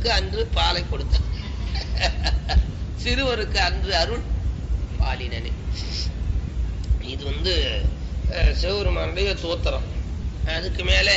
சிறுவருக்கு அன்று பாலை கொடுத்தான் சிறுவருக்கு அன்று அருள் பாலினனே இது வந்து அஹ், சிவபெருமானுடைய தோத்திரம் அதுக்கு மேலே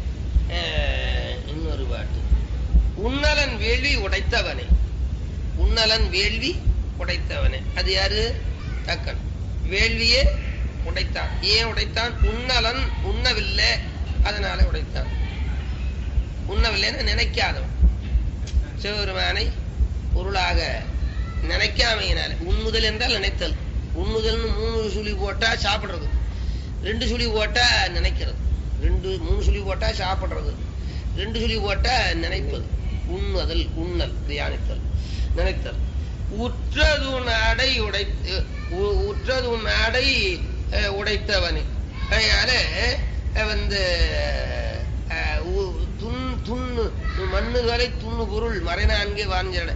அஹ், இன்னொரு பாட்டு உன்னலன் வேள்வி உடைத்தவனே உன்னலன் வேள்வி உடைத்தவனே அது யாரு தக்கன் வேள்வியே உடைத்தான் ஏன் உடைத்தான் உன்னலன் உண்ணவில்லை அதனால உடைத்தான் உண்ணவில்லைன்னு நினைக்காதவன் சிவபெருமானை பொருளாக நினைக்காமையினால உண்ணுதல் என்றால் நினைத்தல் உண்ணுதல்னு மூணு சுழி போட்டா சாப்பிடுறது ரெண்டு சுழி போட்டா நினைக்கிறது ரெண்டு மூணு சுழி போட்டா சாப்பிடுறது ரெண்டு சுழி போட்டா நினைப்பது உண்ணுதல் உண்ணல் தியானித்தல் நினைத்தல் உற்றது அடை உடை உ- உற்றது அடை அஹ், உடைத்தவனே அதனால அஹ், வந்து அஹ், உ- துன் துண்ணு மண்ணுகளை துண்ணு பொருள் மறைநான்கே வாஞ்சட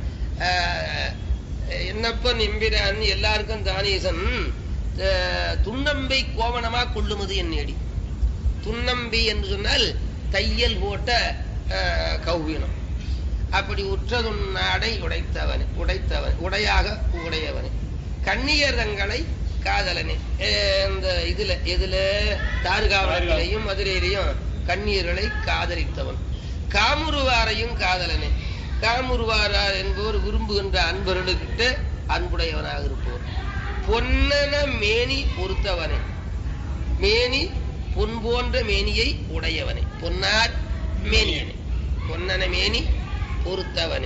என்னப்பன் எம்பிரான் எல்லாருக்கும் தானேசன் அஹ், துன்னம்பை கோவணமா கொள்ளுமது என் நேடி துன்னம்பி என்று சொன்னால் தையல் போட்ட அஹ், கௌவீனம் அப்படி உற்றதுன் நாடை உடைத்தவனே உடைத்தவன் உடையாக உடையவனே கண்ணியர் தங்களை காதலனே அஹ், இந்த இதுல இதுல தாருகாவலத்திலையும் மதுரையிலையும் கண்ணியர்களை காதலித்தவன் காமுருவாரையும் காதலனே காமுருவாரார் என்பவர் விரும்புகின்ற அன்பர்களுக்கிட்ட அன்புடையவனாக இருப்பவர் பொன்னன மேனி பொறுத்தவனே மேனி பொன் போன்ற மேனியை உடையவனே பொன்னார் மேனியனே பொன்னன மேனி பொறுத்தவனே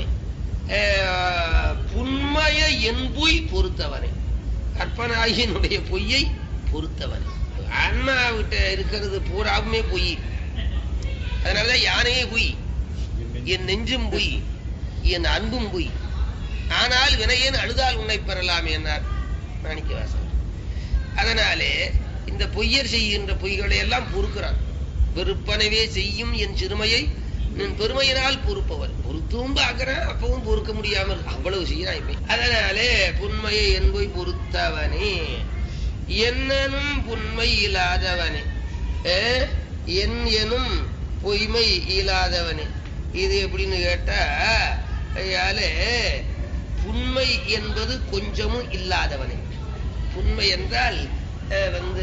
அஹ், புன்மய என்புய் பொறுத்தவனே கற்பனாகியனுடைய பொய்யை பொறுத்தவனே ஆன்மாவிட்ட இருக்கிறது பூராவுமே பொய் அதனாலதான் யானையே பொய் என் நெஞ்சும் பொய் என் அன்பும் பொய் ஆனால் வினையேன் அழுதால் உன்னை பெறலாம் என்னார் மாணிக்கவாசகர் அதனாலே இந்த பொய்யர் செய்கின்ற பொய்களை எல்லாம் பொறுக்கிறான் வெறுப்பனவே செய்யும் என் சிறுமையை நின் பெருமையினால் பொறுப்பவர் பொறுத்தும் பார்க்கிறேன் அப்பவும் பொறுக்க முடியாமல் அவ்வளவு செய்யறான் இப்ப அதனாலே புண்மையை என்பை பொறுத்தவனே என்னனும் புண்மை இல்லாதவனே ஏ, என் எனும் பொய்மை இல்லாதவனே இது எப்படின்னு கேட்டா ஐயாலே புண்மை என்பது கொஞ்சமும் இல்லாதவனே புண்மை என்றால் அஹ், வந்து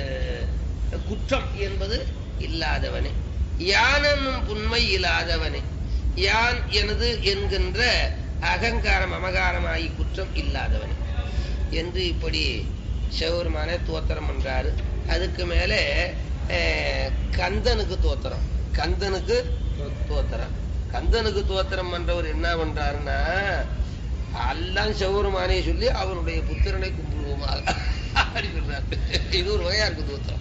குற்றம் என்பது இல்லாதவனே யானென்னும் புண்மை இல்லாதவனே யான் எனது என்கின்ற அகங்காரம் அமகாரமாகி குற்றம் இல்லாதவனே என்று இப்படி சிவபெருமான தோத்திரம் பண்றாரு அதுக்கு மேலே அஹ், கந்தனுக்கு தோத்திரம் கந்தனுக்கு தோத்திரம் கந்தனுக்கு தோத்திரம் பண்றவர் என்ன பண்றாருன்னா எல்லாம் சிவபெருமானே சொல்லி அவனுடைய புத்திரனை கும்பிடுவோமாக அப்படி சொல்றாரு இது ஒரு வகையா இருக்கு தோத்திரம்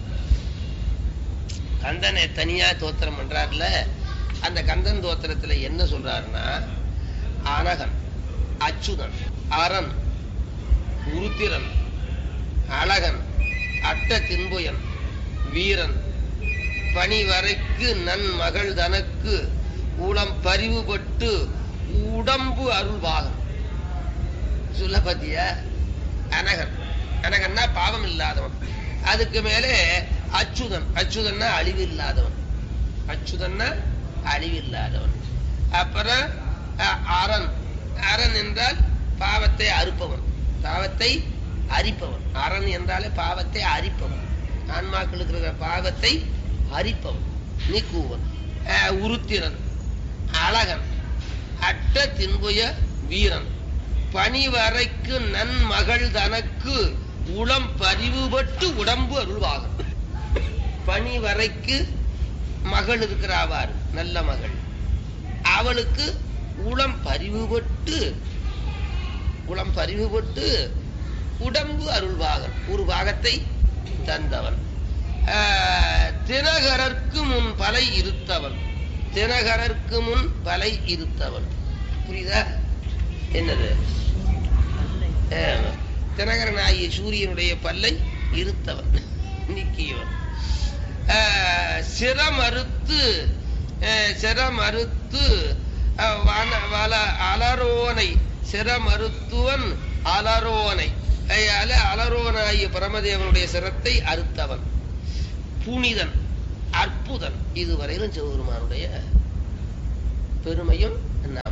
கந்தனை தனியா தோத்திரம் பண்றாருல அந்த கந்தன் தோத்திரத்துல என்ன சொல்றாருன்னா அனகன் அச்சுதன் அரண் உருத்திரன் அழகன் அட்ட தின்புயன் வீரன் பணிவரைக்கு நன் மகள் தனக்கு உளம் பரிவுபட்டு உடம்பு அருள்வாகன் சொல்ல பாத்தியா அனகன் அனகன்னா பாவம் இல்லாதவன் அதுக்கு மேலே அச்சுதன் அச்சுதன்னா அழிவு இல்லாதவன் அச்சுதன்னா அழிவு இல்லாதவன் அப்புறம் அ- அரண் அரண் என்றால் பாவத்தை அறுப்பவன் பாவத்தை அரிப்பவன் அரண் என்றாலே பாவத்தை அரிப்பவன் ஆன்மாக்களுக்கு இருக்கிற பாவத்தை அரிப்பவன் நீக்குவன் அஹ், உருத்திரன் அழகன் அட்ட தின்புய வீரன் பணிவரைக்கு நன் மகள் தனக்கு உளம் பரிவுபட்டு உடம்பு அருள்வாகும் பணிவரைக்கு மகள் இருக்கிறாவார் நல்ல மகள் அவளுக்கு உளம் பரிவுபட்டு உளம் பரிவுபட்டு உடம்பு அருள்வாகன் ஒரு பாகத்தை தந்தவன் ஆஹ், தினகரர்க்கு முன் பலை இருத்தவன் தினகரர்க்கு முன் பலை இருத்தவன் புரியுதா என்னது ஆமா. தினகரனாகிய சூரியனுடைய பல்லை இருத்தவன் நீக்கியவன் ஆஹ், சிரமறுத்து ஆஹ், சிரமறுத்து ஆஹ், வன- வல அலரோனை சிரமறுத்துவன் அலரோனை அதனால அலரோனாகிய பரமதேவனுடைய சிரத்தை அறுத்தவன் புனிதன் அற்புதன் இதுவரையிலும் சிவபெருமானுடைய பெருமையும் நாமம்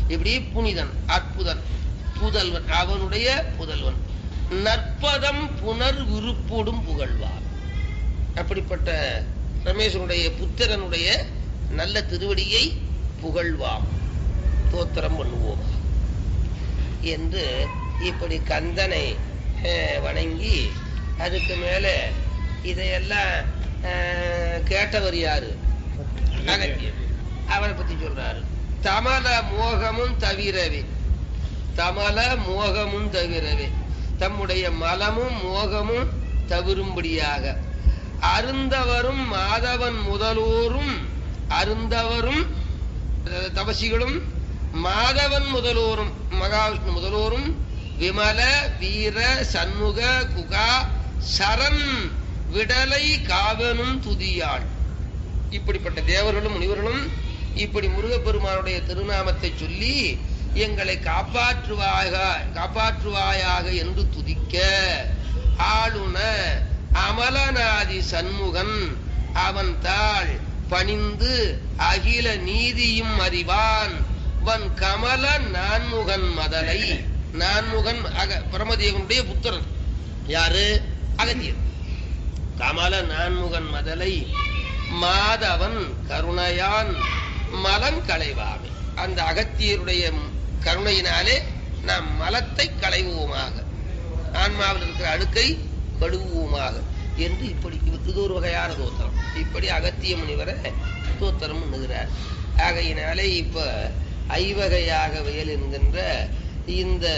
இப்படி புனிதன் அற்புதன் புதல்வன் அவனுடைய புதல்வன் நற்பதம் புனர் விருப்போடும் புகழ்வார் அப்படிப்பட்ட ரமேசனுடைய புத்திரனுடைய நல்ல திருவடியை புகழ்வாம் தோத்திரம் பண்ணுவோம் என்று இப்படி கந்தனை அஹ், வணங்கி அதுக்கு மேல இதையெல்லாம் அஹ், கேட்டவர் யாரு அகத்தியர் அவரை பத்தி சொல்றாரு தமல மோகமும் தவிரவே தமல மோகமும் தவிரவே தம்முடைய மலமும் மோகமும் தவிரும்படியாக அருந்தவரும் மாதவன் முதலோரும் அருந்தவரும் அஹ், தபசிகளும் மாதவன் முதலோரும் மகாவிஷ்ணு முதலோரும் விமல வீர சண்முக குகா சரண் விடலை காவனும் துதியாள் இப்படிப்பட்ட தேவர்களும் முனிவர்களும் இப்படி முருகப்பெருமானுடைய திருநாமத்தை சொல்லி எங்களை காப்பாற்றுவாயாக காப்பாற்றுவாயாக என்று துதிக்க ஆளுன அமலநாதி சண்முகன் அவன் தாள் பணிந்து அகில நீதியும் அறிவான் வன் கமல நான்முகன் மதலை நான்முகன் அக பிரமதேவனுடைய புத்திரன் யாரு அகத்தியர் கமல நான்முகன் மதலை மாதவன் கருணையான் மலம் களைவாமே அந்த அகத்தியருடைய கருணையினாலே நாம் மலத்தை களைவோமாக ஆன்மாவில் இருக்கிற அழுக்கை கழுவுவோமாக என்று இப்படி இது ஒரு வகையான தோத்திரம் இப்படி அகத்திய முனிவரை தோத்திரம் பண்ணுகிறார் ஆகையினாலே இப்ப ஐவகையாக வயல் என்கின்ற இந்த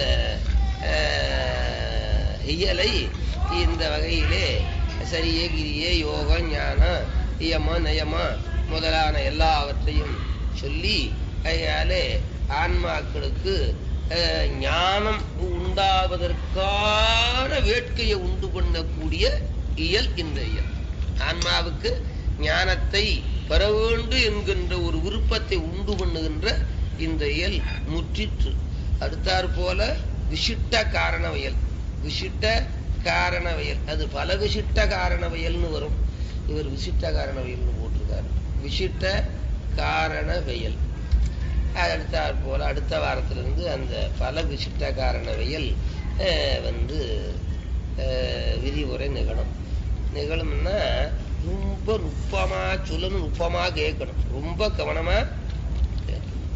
அஹ், இயலை இந்த வகையிலே சரியே கிரியே யோகம் ஞானம் இயம நயம முதலான எல்லாவற்றையும் சொல்லி கையாலே ஆன்மாக்களுக்கு அஹ், ஞானம் உண்டாவதற்கான வேட்கையை உண்டு பண்ணக்கூடிய இயல் இந்த இயல் ஆன்மாவுக்கு ஞானத்தை பெற வேண்டும் என்கின்ற ஒரு விருப்பத்தை உண்டு பண்ணுகின்ற இந்த இயல் முற்றிற்று அடுத்தாற் போல விசிட்ட காரணவியல் விசிட்ட காரணவியல் அது பல விசிட்ட காரணவியல்னு வரும் இவர் விசிட்ட காரணவியல்னு போட்டிருக்காரு விசிட்ட காரணவியல் அது அடுத்தாற் போல அடுத்த வாரத்திலிருந்து அந்த பல விசிட்ட காரணவியல் அஹ், வந்து அஹ், விரிவுரை நிகழும் நிகழும்னா ரொம்ப நுட்பமா சொல்லணும் நுட்பமா கேட்கணும் ரொம்ப கவனமா கேட்கணும்